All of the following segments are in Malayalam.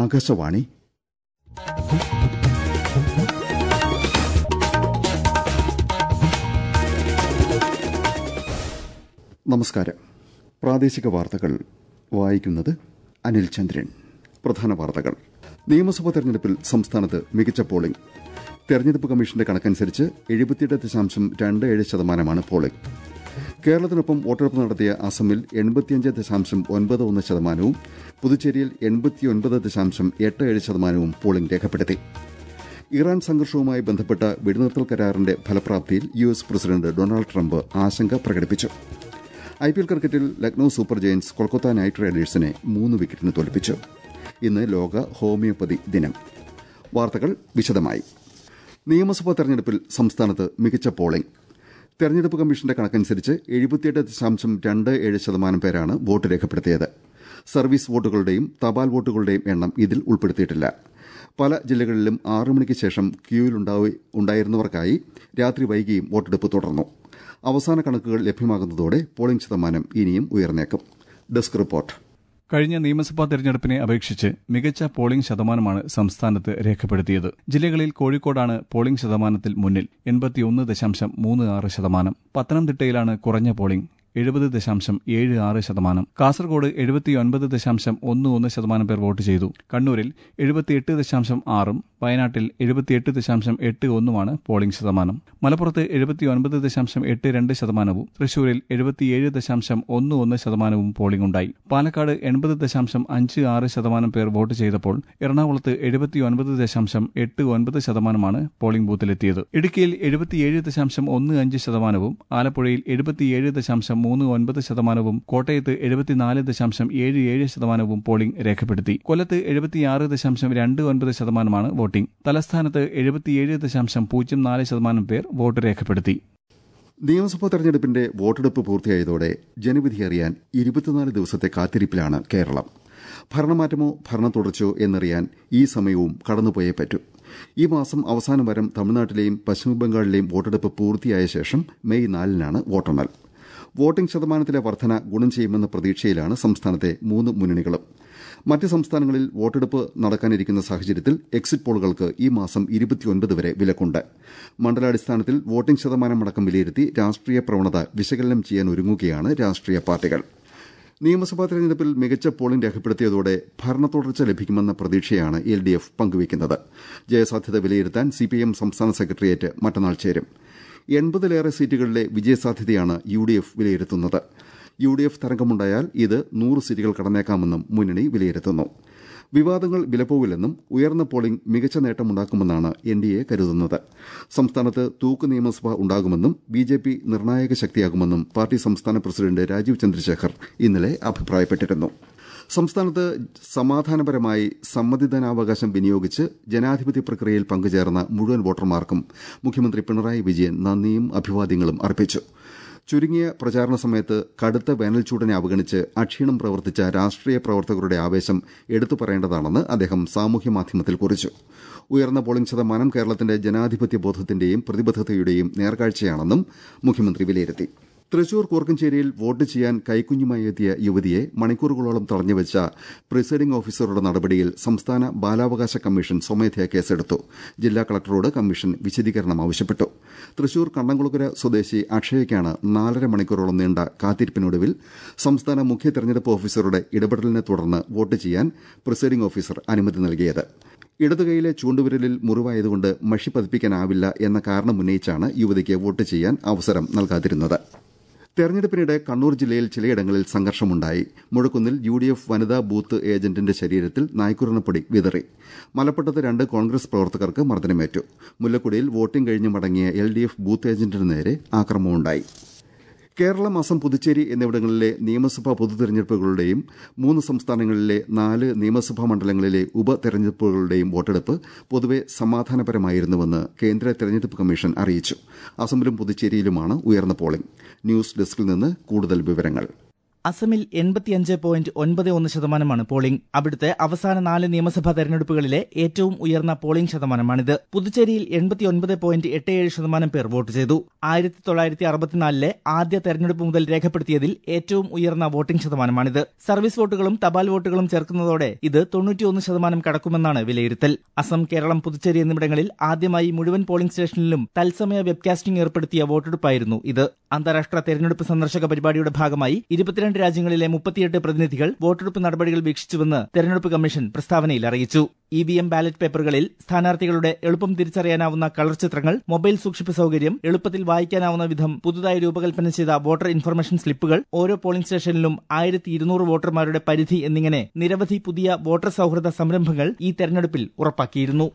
ആകാശവാണി നമസ്കാരം പ്രാദേശിക വാർത്തകൾ വായിക്കുന്നത് അനിൽ ചന്ദ്രൻ പ്രധാന വാർത്തകൾ നിയമസഭാ തെരഞ്ഞെടുപ്പിൽ സംസ്ഥാനത്ത് മികച്ച പോളിംഗ് തെരഞ്ഞെടുപ്പ് കമ്മീഷന്റെ കണക്കനുസരിച്ച് എഴുപത്തിയെട്ട് ദശാംശം രണ്ട് ഏഴ് ശതമാനമാണ് പോളിംഗ് കേരളത്തിനൊപ്പം വോട്ടെടുപ്പ് നടത്തിയ അസമിൽ എൺപത്തിയഞ്ച് ദശാംശം ഒൻപത് ഒന്ന് ശതമാനവും പുതുച്ചേരിയിൽ എൺപത്തിയൊൻപത് ദശാംശം എട്ട് ഏഴ് ശതമാനവും പോളിംഗ് രേഖപ്പെടുത്തി ഇറാൻ സംഘർഷവുമായി ബന്ധപ്പെട്ട വെടിനിർത്തൽ കരാറിന്റെ ഫലപ്രാപ്തിയിൽ U S president Donald Trump ആശങ്ക പ്രകടിപ്പിച്ചു ഐ പി എൽ ക്രിക്കറ്റിൽ Lucknow super giants Kolkata knight റൈഡേഴ്സിനെ മൂന്ന് വിക്കറ്റിന് തോൽപ്പിച്ചു ഇന്ന് ലോക ഹോമിയോപ്പതി ദിനം വാർത്തകൾ വിശദമായി നിയമസഭാ തെരഞ്ഞെടുപ്പിൽ സംസ്ഥാനത്ത് മികച്ച പോളിംഗ് തെരഞ്ഞെടുപ്പ് കമ്മീഷന്റെ കണക്കനുസരിച്ച് എഴുപത്തിയെട്ട് ദശാംശം രണ്ട് ഏഴ് ശതമാനം പേരാണ് വോട്ട് രേഖപ്പെടുത്തിയത് സർവീസ് വോട്ടുകളുടെയും തപാൽ വോട്ടുകളുടെയും എണ്ണം ഇതിൽ ഉൾപ്പെടുത്തിയിട്ടില്ല പല ജില്ലകളിലും ആറു മണിക്ക് ശേഷം ക്യൂവിലുണ്ടായിരുന്നവർക്കായി രാത്രി വൈകിയും വോട്ടെടുപ്പ് തുടർന്നു അവസാന കണക്കുകൾ ലഭ്യമാകുന്നതോടെ പോളിംഗ് ശതമാനം ഇനിയും ഉയർന്നേക്കും ഡെസ്ക് റിപ്പോർട്ട് കഴിഞ്ഞ നിയമസഭാ തെരഞ്ഞെടുപ്പിനെ അപേക്ഷിച്ച് മികച്ച പോളിംഗ് ശതമാനമാണ് സംസ്ഥാനത്ത് രേഖപ്പെടുത്തിയത് ജില്ലകളിൽ കോഴിക്കോടാണ് പോളിംഗ് ശതമാനത്തിൽ മുന്നിൽ എൺപത്തിയൊന്ന് ദശാംശം മൂന്ന് ആറ് ശതമാനം പത്തനംതിട്ടയിലാണ് കുറഞ്ഞ പോളിംഗ് എഴുപത് ദശാംശം ഏഴ് ആറ് ശതമാനം കാസർഗോഡ് എഴുപത്തിയൊൻപത് ദശാംശം ഒന്ന് ഒന്ന് ശതമാനം പേർ വോട്ട് ചെയ്തു കണ്ണൂരിൽ എഴുപത്തിയെട്ട് ദശാംശം ആറും വയനാട്ടിൽ എഴുപത്തിയെട്ട് ദശാംശം എട്ട് ഒന്നുമാണ് പോളിംഗ് ശതമാനം മലപ്പുറത്ത് എഴുപത്തിയൊൻപത് ദശാംശം എട്ട് രണ്ട് ശതമാനവും തൃശൂരിൽ എഴുപത്തിയേഴ് ദശാംശം ഒന്ന് ഒന്ന് ശതമാനവും പോളിംഗ് ഉണ്ടായി പാലക്കാട് എൺപത് ദശാംശം അഞ്ച് ആറ് ശതമാനം പേർ വോട്ട് ചെയ്തപ്പോൾ എറണാകുളത്ത് എഴുപത്തിയൊൻപത് ദശാംശം എട്ട് ഒൻപത് ശതമാനമാണ് പോളിംഗ് ബൂത്തിലെത്തിയത് ഇടുക്കിയിൽ എഴുപത്തിയേഴ് ദശാംശം ഒന്ന് അഞ്ച് ശതമാനവും ആലപ്പുഴയിൽ എഴുപത്തിയേഴ് ദശാംശം മൂന്ന് ഒൻപത് ശതമാനവും കോട്ടയത്ത് എഴുപത്തിനാല് ദശാംശം ഏഴ് ഏഴ് ശതമാനവും പോളിംഗ് രേഖപ്പെടുത്തി കൊല്ലത്ത് എഴുപത്തിയാറ് ദശാംശം രണ്ട് ഒൻപത് ശതമാനമാണ് വോട്ടിംഗ് തലസ്ഥാനത്ത് എഴുപത്തിയേഴ് ദശാംശം പൂജ്യം നാല് ശതമാനം പേർ വോട്ട് രേഖപ്പെടുത്തി നിയമസഭാ തെരഞ്ഞെടുപ്പിന്റെ വോട്ടെടുപ്പ് പൂർത്തിയായതോടെ ജനവിധി അറിയാൻ ഇരുപത്തിനാല് ദിവസത്തെ കാത്തിരിപ്പിലാണ് കേരളം ഭരണമാറ്റമോ ഭരണ തുടർച്ചയോ എന്നറിയാൻ ഈ സമയവും കടന്നുപോയേ പറ്റൂ ഈ മാസം അവസാന വാരം തമിഴ്നാട്ടിലെയും പശ്ചിമബംഗാളിലെയും വോട്ടെടുപ്പ് പൂർത്തിയായ ശേഷം മെയ് നാലിനാണ് വോട്ടെണ്ണൽ വോട്ടിംഗ് ശതമാനത്തിലെ വർധന ഗുണം ചെയ്യുമെന്ന പ്രതീക്ഷയിലാണ് സംസ്ഥാനത്തെ മൂന്ന് മുന്നണികളും മറ്റ് സംസ്ഥാനങ്ങളിൽ വോട്ടെടുപ്പ് നടക്കാനിരിക്കുന്ന സാഹചര്യത്തിൽ എക്സിറ്റ് പോളുകൾക്ക് ഈ മാസം ഇരുപത്തിയൊൻപത് വരെ വിലക്കുണ്ട് മണ്ഡലാടിസ്ഥാനത്തിൽ വോട്ടിംഗ് ശതമാനമടക്കം വിലയിരുത്തി രാഷ്ട്രീയ പ്രവണത വിശകലനം ചെയ്യാൻ ഒരുങ്ങുകയാണ് രാഷ്ട്രീയ പാർട്ടികൾ നിയമസഭാ തെരഞ്ഞെടുപ്പിൽ മികച്ച പോളിംഗ് രേഖപ്പെടുത്തിയതോടെ ഭരണത്തുടർച്ച ലഭിക്കുമെന്ന പ്രതീക്ഷയാണ് എൽ ഡി എഫ് പങ്കുവയ്ക്കുന്നത് ജയസാധ്യത വിലയിരുത്താൻ സിപിഐഎം സംസ്ഥാന സെക്രട്ടേറിയറ്റ് മറ്റന്നാൾ ചേരും എൺപതിലേറെ സീറ്റുകളിലെ വിജയസാധ്യതയാണ് യു ഡി എഫ് വിലയിരുത്തുന്നത് യു ഡി എഫ് തരംഗമുണ്ടായാൽ ഇത് നൂറ് സീറ്റുകൾ കടന്നേക്കാമെന്നും മുന്നണി വിലയിരുത്തുന്നു വിവാദങ്ങൾ വിലപ്പോവില്ലെന്നും ഉയർന്ന പോളിംഗ് മികച്ച നേട്ടമുണ്ടാക്കുമെന്നാണ് എൻ ഡി എ കരുതുന്നത് സംസ്ഥാനത്ത് തൂക്ക് നിയമസഭ ഉണ്ടാകുമെന്നും ബി ജെ പി നിർണായക ശക്തിയാകുമെന്നും പാർട്ടി സംസ്ഥാന പ്രസിഡന്റ് രാജീവ് ചന്ദ്രശേഖർ ഇന്നലെ അഭിപ്രായപ്പെട്ടിരുന്നു സംസ്ഥാനത്ത് സമാധാനപരമായി സമ്മതിദാനാവകാശം വിനിയോഗിച്ച് ജനാധിപത്യ പ്രക്രിയയിൽ പങ്കുചേർന്ന മുഴുവൻ വോട്ടർമാർക്കും മുഖ്യമന്ത്രി പിണറായി വിജയൻ നന്ദിയും അഭിവാദ്യങ്ങളും അർപ്പിച്ചു ചുരുങ്ങിയ പ്രചാരണ സമയത്ത് കടുത്ത വേനൽച്ചൂടിനെ അവഗണിച്ച് അക്ഷീണം പ്രവർത്തിച്ച രാഷ്ട്രീയ പ്രവർത്തകരുടെ ആവേശം എടുത്തു പറയേണ്ടതാണെന്ന് അദ്ദേഹം സാമൂഹ്യമാധ്യമത്തിൽ കുറിച്ചു ഉയർന്ന പോളിംഗ് ശതമാനം കേരളത്തിന്റെ ജനാധിപത്യ ബോധത്തിന്റെയും പ്രതിബദ്ധതയുടെയും നേർക്കാഴ്ചയാണെന്നും മുഖ്യമന്ത്രി വിലയിരുത്തി തൃശൂർ കൂർക്കഞ്ചേരിയിൽ വോട്ട് ചെയ്യാൻ കൈക്കുഞ്ഞുമായി എത്തിയ യുവതിയെ മണിക്കൂറുകളോളം തടഞ്ഞുവച്ച പ്രിസൈഡിംഗ് ഓഫീസറുടെ നടപടിയിൽ സംസ്ഥാന ബാലാവകാശ കമ്മീഷൻ സ്വമേധയാ കേസെടുത്തു ജില്ലാ കളക്ടറോട് കമ്മീഷൻ വിശദീകരണം ആവശ്യപ്പെട്ടു തൃശൂർ കണ്ണംകുളക്കര സ്വദേശി അക്ഷയയ്ക്കാണ് നാലര മണിക്കൂറോളം നീണ്ട കാത്തിരിപ്പിനൊടുവിൽ സംസ്ഥാന മുഖ്യ തെരഞ്ഞെടുപ്പ് ഓഫീസറുടെ ഇടപെടലിനെ തുടർന്ന് വോട്ട് ചെയ്യാൻ പ്രിസൈഡിംഗ് ഓഫീസർ അനുമതി നൽകിയത് ഇടതുകൈയിലെ ചൂണ്ടുവിരലിൽ മുറിവായതുകൊണ്ട് മഷി പതിപ്പിക്കാനാവില്ല എന്ന കാരണമുന്നയിച്ചാണ് യുവതിക്ക് വോട്ട് ചെയ്യാൻ അവസരം നൽകാതിരുന്നത് തെരഞ്ഞെടുപ്പിനിടെ കണ്ണൂർ ജില്ലയിൽ ചിലയിടങ്ങളിൽ സംഘർഷമുണ്ടായി മുഴക്കുന്നിൽ യു ഡി എഫ് വനിതാ ബൂത്ത് ഏജന്റിന്റെ ശരീരത്തിൽ നായ്ക്കുരണപ്പൊടി വിതറി മലപ്പട്ടത്ത് രണ്ട് കോൺഗ്രസ് പ്രവർത്തകർക്ക് മർദ്ദനമേറ്റു മുല്ലക്കുടിയിൽ വോട്ടിംഗ് കഴിഞ്ഞ് മടങ്ങിയ എൽ ഡി എഫ് ബൂത്ത് ഏജന്റിന് നേരെ ആക്രമണമുണ്ടായി കേരളം അസം പുതുച്ചേരി എന്നിവിടങ്ങളിലെ നിയമസഭാ പൊതുതെരഞ്ഞെടുപ്പുകളുടെയും മൂന്ന് സംസ്ഥാനങ്ങളിലെ നാല് നിയമസഭാ മണ്ഡലങ്ങളിലെ ഉപതെരഞ്ഞെടുപ്പുകളുടെയും വോട്ടെടുപ്പ് പൊതുവെ സമാധാനപരമായിരുന്നുവെന്ന് കേന്ദ്ര തെരഞ്ഞെടുപ്പ് കമ്മീഷൻ അറിയിച്ചു അസമിലും പുതുച്ചേരിയിലുമാണ് ഉയർന്ന പോളിംഗ് ന്യൂസ് ഡെസ്കിൽ നിന്ന് കൂടുതൽ വിവരങ്ങൾ അസമിൽ എൺപത്തിയഞ്ച് പോയിന്റ് ഒൻപത് ഒന്ന് ശതമാനമാണ് പോളിംഗ് അവിടുത്തെ അവസാന നാല് നിയമസഭാ തെരഞ്ഞെടുപ്പുകളിലെ ഏറ്റവും ഉയർന്ന പോളിംഗ് ശതമാനമാണിത് പുതുച്ചേരിയിൽ എൺപത്തിയൊൻപത് പോയിന്റ് എട്ട് ഏഴ് ശതമാനം പേർ വോട്ട് ചെയ്തു ആയിരത്തി തൊള്ളായിരത്തി അറുപത്തിനാലിലെ ആദ്യ തെരഞ്ഞെടുപ്പ് മുതൽ രേഖപ്പെടുത്തിയതിൽ ഏറ്റവും ഉയർന്ന വോട്ടിംഗ് ശതമാനമാണിത് സർവീസ് വോട്ടുകളും തപാൽ വോട്ടുകളും ചേർക്കുന്നതോടെ ഇത് തൊണ്ണൂറ്റിയൊന്ന് ശതമാനം കടക്കുമെന്നാണ് വിലയിരുത്തൽ അസം കേരളം പുതുച്ചേരി എന്നിവിടങ്ങളിൽ ആദ്യമായി മുഴുവൻ പോളിംഗ് സ്റ്റേഷനിലും തത്സമയ വെബ്കാസ്റ്റിംഗ് ഏർപ്പെടുത്തിയ വോട്ടെടുപ്പായിരുന്നു ഇത് അന്താരാഷ്ട്ര തെരഞ്ഞെടുപ്പ് സന്ദർശക പരിപാടിയുടെ ഭാഗമായി ഇരുപത്തിരണ്ട് രാജ്യങ്ങളിലെ മുപ്പത്തിയെട്ട് പ്രതിനിധികൾ വോട്ടെടുപ്പ് നടപടികൾ വീക്ഷിച്ചുവെന്ന് തെരഞ്ഞെടുപ്പ് കമ്മീഷൻ പ്രസ്താവനയിൽ അറിയിച്ചു ഇ വി എം ബാലറ്റ് പേപ്പറുകളിൽ സ്ഥാനാർത്ഥികളുടെ എളുപ്പം തിരിച്ചറിയാനാവുന്ന കളർ ചിത്രങ്ങൾ മൊബൈൽ സൂക്ഷിപ്പ് സൌകര്യം എളുപ്പത്തിൽ വായിക്കാനാവുന്ന വിധം പുതുതായി രൂപകൽപ്പന ചെയ്ത വോട്ടർ ഇൻഫർമേഷൻ സ്ലിപ്പുകൾ ഓരോ പോളിംഗ് സ്റ്റേഷനിലും ആയിരത്തി ഇരുന്നൂറ് വോട്ടർമാരുടെ പരിധി എന്നിങ്ങനെ നിരവധി പുതിയ വോട്ടർ സൌഹൃദ സംരംഭങ്ങൾ ഈ തെരഞ്ഞെടുപ്പിൽ ഉറപ്പാക്കിയിരുന്നു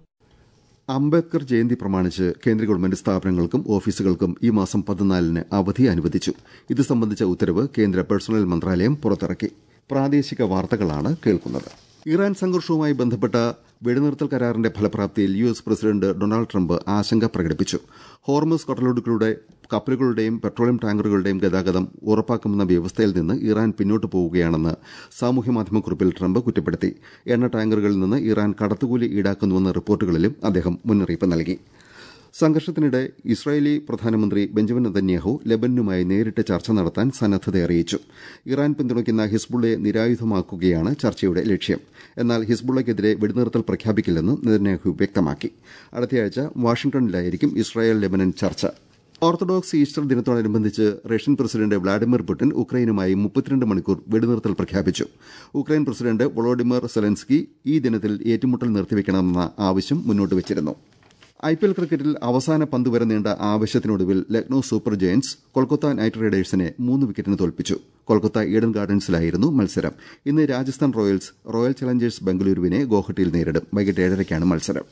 അംബേദ്കർ ജയന്തി പ്രമാണിച്ച് കേന്ദ്ര ഗവൺമെന്റ് സ്ഥാപനങ്ങൾക്കും ഓഫീസുകൾക്കും ഈ മാസം പതിനാലിന് അവധി അനുവദിച്ചു ഇത് സംബന്ധിച്ച ഉത്തരവ് കേന്ദ്ര പേഴ്സണൽ മന്ത്രാലയം പുറത്തിറക്കി പ്രാദേശിക വാർത്തകളാണ് കേൾക്കുന്നത് ഇറാൻ സംഘർഷവുമായി ബന്ധപ്പെട്ട വെടിനിർത്തൽ കരാറിന്റെ ഫലപ്രാപ്തിയിൽ U S president Donald Trump ആശങ്ക പ്രകടിപ്പിച്ചു ഹോർമസ് കടലൊടുക്കളുടെ കപ്പലുകളുടെയും പെട്രോളിയം ടാങ്കറുകളുടെയും ഗതാഗതം ഉറപ്പാക്കുമെന്ന വ്യവസ്ഥയിൽ നിന്ന് ഇറാൻ പിന്നോട്ട് പോവുകയാണെന്ന് സാമൂഹ്യമാധ്യമക്കുറിപ്പിൽ ട്രംപ് കുറ്റപ്പെടുത്തി എണ്ണ ടാങ്കറുകളിൽ നിന്ന് ഇറാൻ കടത്തുകൂലി ഈടാക്കുന്നുവെന്ന റിപ്പോർട്ടുകളിലും അദ്ദേഹം മുന്നറിയിപ്പ് നൽകി സംഘർഷത്തിനിടെ ഇസ്രായേലി പ്രധാനമന്ത്രി ബെഞ്ചമിൻ നെതന്യാഹു ലെബനുമായി നേരിട്ട് ചർച്ച നടത്താൻ സന്നദ്ധത അറിയിച്ചു ഇറാൻ പിന്തുണയ്ക്കുന്ന ഹിസ്ബുള്ളയെ നിരായുധമാക്കുകയാണ് ചർച്ചയുടെ ലക്ഷ്യം എന്നാൽ ഹിസ്ബുള്ളയ്ക്കെതിരെ വെടിനിർത്തൽ പ്രഖ്യാപിക്കില്ലെന്ന് നെതന്യാഹു വ്യക്തമാക്കി അടുത്തയാഴ്ച വാഷിംഗ്ടണിലായിരിക്കും ഇസ്രായേൽ ലെബനൻ ചർച്ച ഓർത്തഡോക്സ് ഈസ്റ്റർ ദിനത്തോടനുബന്ധിച്ച് റഷ്യൻ പ്രസിഡന്റ് വ്ളാഡിമിർ പുടിൻ ഉക്രൈനുമായി മുപ്പത്തിരണ്ട് മണിക്കൂർ വെടിനിർത്തൽ പ്രഖ്യാപിച്ചു ഉക്രൈൻ പ്രസിഡന്റ് വൊളോഡിമിർ സെലൻസ്കി ഈ ദിനത്തിൽ ഏറ്റുമുട്ടൽ നിർത്തിവെക്കണമെന്ന ആവശ്യം മുന്നോട്ട് വച്ചിരുന്നു ഐ പി എൽ ക്രിക്കറ്റിൽ അവസാന പന്ത് വരെ നീണ്ട ആവശ്യത്തിനൊടുവിൽ Lucknow super giants Kolkata knight റൈഡേഴ്സിനെ മൂന്ന് വിക്കറ്റിന് തോൽപ്പിച്ചു കൊൽക്കത്ത ഈഡൻ ഗാർഡൻസിലായിരുന്നു മത്സരം ഇന്ന് രാജസ്ഥാൻ റോയൽസ് റോയൽ ചലഞ്ചേഴ്സ് ബംഗളൂരുവിനെ ഗോഹട്ടിയിൽ നേരിടും വൈകിട്ട് ഏഴരയ്ക്കാണ് മത്സരം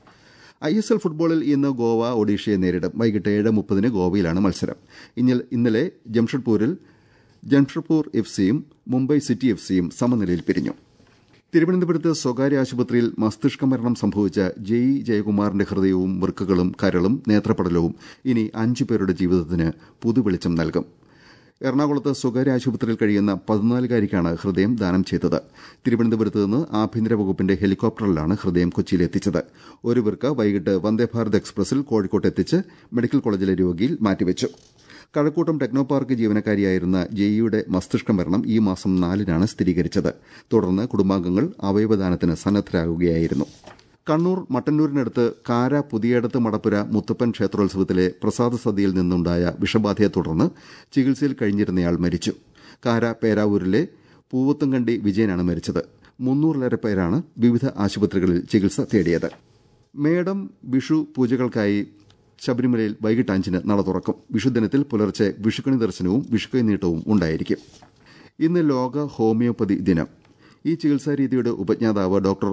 ഐ എസ് എൽ ഫുട്ബോളിൽ ഇന്ന് ഗോവ ഒഡീഷയെ നേരിടും വൈകിട്ട് ഏഴ് മുപ്പതിന് ഗോവയിലാണ് മത്സരം ഇന്നലെ ജംഷഡ്പൂരിൽ ജംഷഡ്പൂർ എഫ് സിയും മുംബൈ സിറ്റി എഫ് സിയും സമനിലയിൽ പിരിഞ്ഞു തിരുവനന്തപുരത്ത് സ്വകാര്യ ആശുപത്രിയിൽ മസ്തിഷ്ക മരണം സംഭവിച്ച ജെയ് ജയകുമാറിന്റെ ഹൃദയവും വൃക്കകളും കരളും നേത്രപടലവും ഇനി അഞ്ചു പേരുടെ ജീവിതത്തിന് പുതുവെളിച്ചം നൽകും എറണാകുളത്ത് സ്വകാര്യ ആശുപത്രിയിൽ കഴിയുന്ന പതിനാലുകാരിക്കാണ് ഹൃദയം ദാനം ചെയ്തത് തിരുവനന്തപുരത്ത് നിന്ന് ആഭ്യന്തര വകുപ്പിന്റെ ഹെലികോപ്റ്ററിലാണ് ഹൃദയം കൊച്ചിയിലെത്തിച്ചത് ഒരു പേർക്ക് വൈകിട്ട് വന്ദേഭാരത് എക്സ്പ്രസിൽ കോഴിക്കോട്ട് എത്തിച്ച് മെഡിക്കൽ കോളേജിലെ രോഗിയിൽ മാറ്റിവെച്ചു കഴക്കൂട്ടം ടെക്നോ പാർക്ക് ജീവനക്കാരിയായിരുന്ന ജെയിയുടെ മസ്തിഷ്ക മരണം ഈ മാസം നാലിനാണ് സ്ഥിരീകരിച്ചത് തുടർന്ന് കുടുംബാംഗങ്ങൾ അവയവദാനത്തിന് സന്നദ്ധരാകുകയായിരുന്നു കണ്ണൂർ മട്ടന്നൂരിനടുത്ത് കാര പുതിയടത്ത് മടപ്പുര മുത്തപ്പൻ ക്ഷേത്രോത്സവത്തിലെ പ്രസാദ സദ്യയിൽ നിന്നുണ്ടായ വിഷബാധയെ തുടർന്ന് ചികിത്സയിൽ കഴിഞ്ഞിരുന്നയാൾ മരിച്ചു കാര പേരാവൂരിലെ പൂവത്തുംകണ്ടി വിജയനാണ് മരിച്ചത് മുന്നൂറിലേറെ പേരാണ് വിവിധ ആശുപത്രികളിൽ ചികിത്സ തേടിയത് മേടം വിഷു പൂജകൾക്കായി ശബരിമലയിൽ വൈകിട്ട് അഞ്ചിന് നട തുറക്കും വിഷുദിനത്തിൽ പുലർച്ചെ വിഷുക്കണി ദർശനവും വിഷുക്കൈ നീട്ടവും ഉണ്ടായിരിക്കും ഇന്ന് ലോക ഹോമിയോപ്പതി ദിനം ഈ ചികിത്സാരീതിയുടെ ഉപജ്ഞാതാവ് ഡോക്ടർ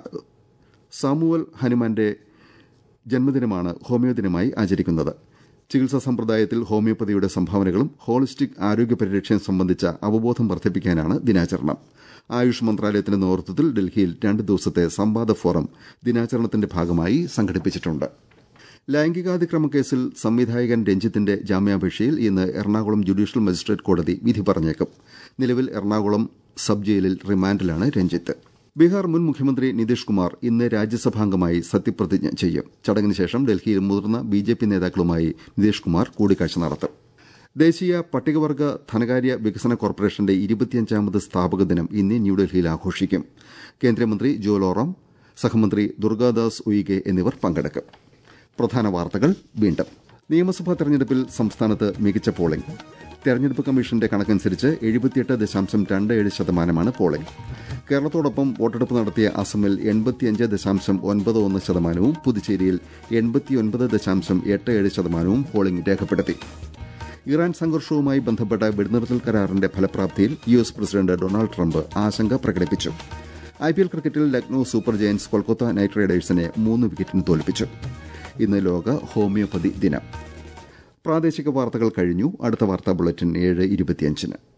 സാമുവൽ ഹനുമാന്റെ ജന്മദിനമാണ് ഹോമിയോ ദിനമായി ആചരിക്കുന്നത് ചികിത്സാ സമ്പ്രദായത്തിൽ ഹോമിയോപ്പതിയുടെ സംഭാവനകളും ഹോളിസ്റ്റിക് ആരോഗ്യ പരിരക്ഷയും സംബന്ധിച്ച അവബോധം വർദ്ധിപ്പിക്കാനാണ് ദിനാചരണം ആയുഷ് മന്ത്രാലയത്തിന്റെ നേതൃത്വത്തിൽ ഡൽഹിയിൽ രണ്ട് ദിവസത്തെ സംവാദ ഫോറം ദിനാചരണത്തിന്റെ ഭാഗമായി സംഘടിപ്പിച്ചിട്ടുണ്ട് ലൈംഗികാതിക്രമ കേസിൽ സംവിധായകൻ രഞ്ജിത്തിന്റെ ജാമ്യാപേക്ഷയിൽ ഇന്ന് എറണാകുളം ജുഡീഷ്യൽ മജിസ്ട്രേറ്റ് കോടതി വിധി പറഞ്ഞേക്കും നിലവിൽ എറണാകുളം സബ് ജയിലിൽ റിമാൻഡിലാണ് രഞ്ജിത്ത് ബീഹാർ മുൻ മുഖ്യമന്ത്രി നിതീഷ് കുമാർ ഇന്ന് രാജ്യസഭാംഗമായി സത്യപ്രതിജ്ഞ ചെയ്യും ചടങ്ങിന് ശേഷം ഡൽഹിയിൽ മുതിർന്ന ബി ജെ പി നേതാക്കളുമായി നിതീഷ് കുമാർ കൂടിക്കാഴ്ച നടത്തും ദേശീയ പട്ടികവർഗ ധനകാര്യ വികസന കോർപ്പറേഷന്റെ ഇരുപത്തിയഞ്ചാമത് സ്ഥാപക ദിനം ഇന്ന് ന്യൂഡൽഹിയിൽ ആഘോഷിക്കും കേന്ദ്രമന്ത്രി ജോ ലോറം സഹമന്ത്രി ദുർഗാദാസ് ഉയികെ എന്നിവർ പങ്കെടുക്കും പ്രധാന വാർത്തകൾ വീണ്ടും നിയമസഭാ തെരഞ്ഞെടുപ്പിൽ സംസ്ഥാനത്ത് മികച്ച പോളിംഗ് തെരഞ്ഞെടുപ്പ് കമ്മീഷന്റെ കണക്കനുസരിച്ച് എഴുപത്തിയെട്ട് ദശാംശം രണ്ട് ഏഴ് ശതമാനമാണ് പോളിംഗ് കേരളത്തോടൊപ്പം വോട്ടെടുപ്പ് നടത്തിയ അസമിൽ എൺപത്തിയഞ്ച് ദശാംശം ഒൻപത് ഒന്ന് ശതമാനവും പുതുച്ചേരിയിൽ എൺപത്തിയൊൻപത് ദശാംശം എട്ട് ഏഴ് ശതമാനവും പോളിംഗ് രേഖപ്പെടുത്തി ഇറാൻ സംഘർഷവുമായി ബന്ധപ്പെട്ട വെടിനിർത്തൽ കരാറിന്റെ ഫലപ്രാപ്തിയിൽ U S president Donald Trump ആശങ്ക പ്രകടിപ്പിച്ചു ഐ പി എൽ ക്രിക്കറ്റിൽ Lucknow super giants Kolkata knight റൈഡേഴ്സിനെ മൂന്ന് വിക്കറ്റിന് തോൽപ്പിച്ചു ഇന്ന് ലോക ഹോമിയോപ്പതി ദിനം പ്രാദേശിക വാർത്തകൾ കഴിഞ്ഞു അടുത്ത വാർത്താ ബുള്ളറ്റിൻ ഏഴ് ഇരുപത്തിയഞ്ചിന്